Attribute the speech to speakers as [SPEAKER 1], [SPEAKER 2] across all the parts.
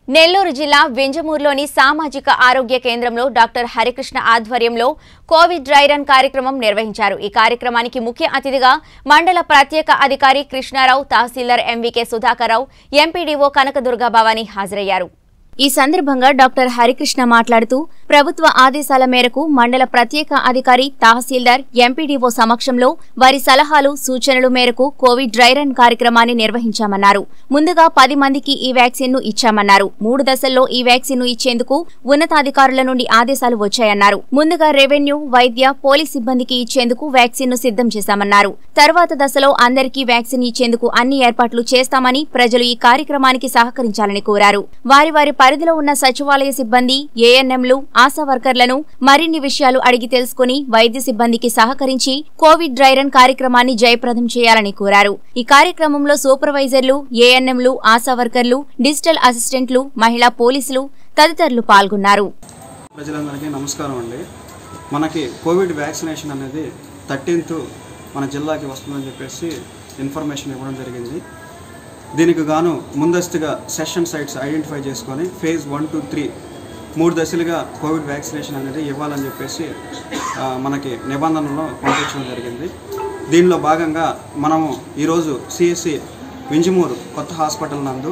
[SPEAKER 1] నెల్లూరు జిల్లా వెంజమూరులోని సామాజిక ఆరోగ్య కేంద్రంలో డాక్టర్ హరికృష్ణ ఆధ్వర్యంలో కోవిడ్ డ్రై రన్ కార్యక్రమం నిర్వహించారు ఈ కార్యక్రమానికి ముఖ్య అతిథిగా మండల ప్రత్యేక అధికారి కృష్ణారావు తహసీల్దార్ ఎంవికే సుధాకర్ రావు ఎంపీడీఓ కనకదుర్గా భవానీ హాజరయ్యారు ఈ సందర్భంగా డాక్టర్ హరికృష్ణ మాట్లాడుతూ ప్రభుత్వ ఆదేశాల మేరకు మండల ప్రత్యేక అధికారి తహసీల్దార్ ఎంపీడీఓ సమక్షంలో వారి సలహాలు సూచనలు మేరకు కోవిడ్ డ్రై రన్ కార్యక్రమాన్ని నిర్వహించామన్నారు ముందుగా పది మందికి ఈ వ్యాక్సిన్ ను ఇచ్చామన్నారు మూడు దశల్లో ఈ వ్యాక్సిన్ ను ఇచ్చేందుకు ఉన్నతాధికారుల నుండి ఆదేశాలు వచ్చాయన్నారు ముందుగా రెవెన్యూ వైద్య పోలీస్ సిబ్బందికి ఇచ్చేందుకు వ్యాక్సిన్ ను సిద్ధం చేశామన్నారు తర్వాత దశలో అందరికీ వ్యాక్సిన్ ఇచ్చేందుకు అన్ని ఏర్పాట్లు చేస్తామని ప్రజలు ఈ కార్యక్రమానికి సహకరించాలని కోరారు వారి వారి పరిధిలో ఉన్న సచివాలయ సిబ్బంది ఏఎన్ఎంలు ఆశా వర్కర్లను మరిన్ని విషయాలు అడిగి తెలుసుకుని వైద్య సిబ్బందికి సహకరించి కోవిడ్ డ్రై రన్ కార్యక్రమాన్ని జయప్రదం చేయాలని కోరారు ఈ కార్యక్రమంలో సూపర్వైజర్లు ఏఎన్ఎంలు ఆశా వర్కర్లు డిజిటల్ అసిస్టెంట్లు మహిళా పోలీసులు తదితరులు పాల్గొన్నారు
[SPEAKER 2] ప్రజలందరికీ నమస్కారం అండి మనకి కోవిడ్ వ్యాక్సినేషన్ అనేది థర్టీన్త్ మన జిల్లాకి వస్తుందని చెప్పేసి ఇన్ఫర్మేషన్ ఇవ్వడం జరిగింది దీనికి గాను ముందస్తుగా సెషన్ సైట్స్ ఐడెంటిఫై చేసుకొని ఫేజ్ వన్ టు త్రీ మూడు దశలుగా కోవిడ్ వ్యాక్సినేషన్ అనేది ఇవ్వాలని చెప్పేసి ఆ, మనకి నిబంధనలో పంపించడం జరిగింది దీనిలో భాగంగా మనము ఈరోజు సిఎస్సి వింజమూరు కొత్త హాస్పిటల్ నందు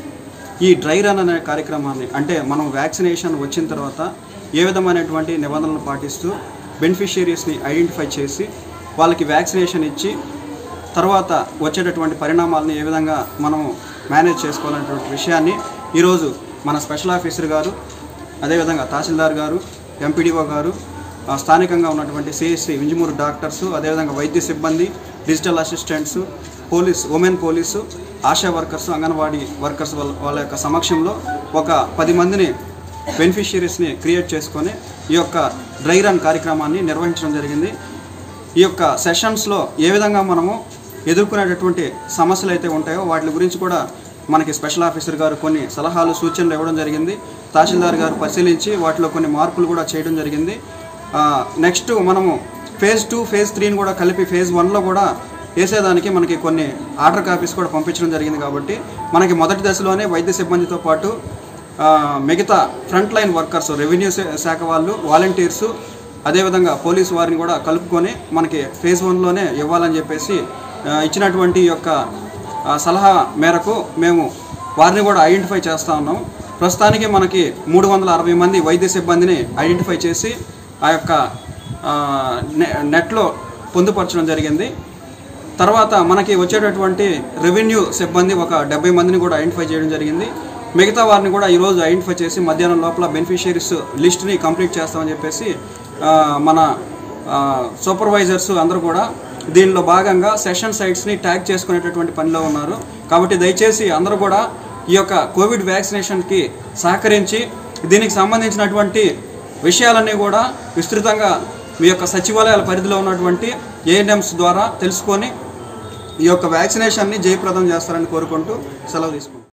[SPEAKER 2] ఈ డ్రై రన్ అనే కార్యక్రమాన్ని అంటే మనం వ్యాక్సినేషన్ వచ్చిన తర్వాత ఏ విధమైనటువంటి నిబంధనలు పాటిస్తూ బెనిఫిషియరీస్ని ఐడెంటిఫై చేసి వాళ్ళకి వ్యాక్సినేషన్ ఇచ్చి తర్వాత వచ్చేటటువంటి పరిణామాలని ఏ విధంగా మనము మేనేజ్ చేసుకోవాలనేటువంటి విషయాన్ని ఈరోజు మన స్పెషల్ ఆఫీసర్ గారు అదేవిధంగా తహసీల్దార్ గారు ఎంపీడీఓ గారు ఆ, స్థానికంగా ఉన్నటువంటి సిఎస్సి వింజమూరు డాక్టర్స్ అదేవిధంగా వైద్య సిబ్బంది digital assistants police women police ASHA workers Anganwadi workers వాళ్ళ వాళ్ళ యొక్క సమక్షంలో ఒక పది మందిని బెనిఫిషియరీస్ని క్రియేట్ చేసుకొని ఈ యొక్క డ్రై రన్ కార్యక్రమాన్ని నిర్వహించడం జరిగింది ఈ యొక్క సెషన్స్లో ఏ విధంగా మనము ఎదుర్కొనేటటువంటి సమస్యలు అయితే ఉంటాయో వాటి గురించి కూడా మనకి స్పెషల్ ఆఫీసర్ గారు కొన్ని సలహాలు సూచనలు ఇవ్వడం జరిగింది తహసీల్దార్ గారు పరిశీలించి వాటిలో కొన్ని మార్పులు కూడా చేయడం జరిగింది నెక్స్ట్ మనము ఫేజ్ టూ ఫేజ్ త్రీని కూడా కలిపి ఫేజ్ వన్లో కూడా వేసేదానికి మనకి కొన్ని ఆర్డర్ కాపీస్ కూడా పంపించడం జరిగింది కాబట్టి మనకి మొదటి దశలోనే వైద్య సిబ్బందితో పాటు ఆ, మిగతా ఫ్రంట్ లైన్ వర్కర్స్ రెవెన్యూ శా- శాఖ వాళ్ళు వాలంటీర్సు అదేవిధంగా పోలీసు వారిని కూడా కలుపుకొని మనకి ఫేజ్ వన్లోనే ఇవ్వాలని చెప్పేసి ఆ, ఇచ్చినటువంటి ఈ యొక్క ఆ, సలహా మేరకు మేము వారిని కూడా ఐడెంటిఫై చేస్తూ ఉన్నాం ప్రస్తుతానికి మనకి మూడు వందల అరవై మంది వైద్య సిబ్బందిని ఐడెంటిఫై చేసి ఆ యొక్క ఆ, నె నెట్లో పొందుపరచడం జరిగింది తర్వాత మనకి వచ్చేటటువంటి రెవెన్యూ సిబ్బంది ఒక డెబ్బై మందిని కూడా ఐడెంటిఫై చేయడం జరిగింది మిగతా వారిని కూడా ఈరోజు ఐడెంటిఫై చేసి మధ్యాహ్నం లోపల బెనిఫిషియరీస్ లిస్ట్ని కంప్లీట్ చేస్తామని చెప్పేసి ఆ, మన ఆ, సూపర్వైజర్స్ అందరూ కూడా దీనిలో భాగంగా సెషన్ సైట్స్ని ట్యాగ్ చేసుకునేటటువంటి పనిలో ఉన్నారు కాబట్టి దయచేసి అందరూ కూడా ఈ యొక్క కోవిడ్ వ్యాక్సినేషన్కి సహకరించి దీనికి సంబంధించినటువంటి విషయాలన్నీ కూడా విస్తృతంగా మీ యొక్క సచివాలయాల పరిధిలో ఉన్నటువంటి ఏఎన్ఎంస్ ద్వారా తెలుసుకొని ఈ యొక్క వ్యాక్సినేషన్ని జయప్రదం చేస్తారని కోరుకుంటూ సెలవు తీసుకుంటాం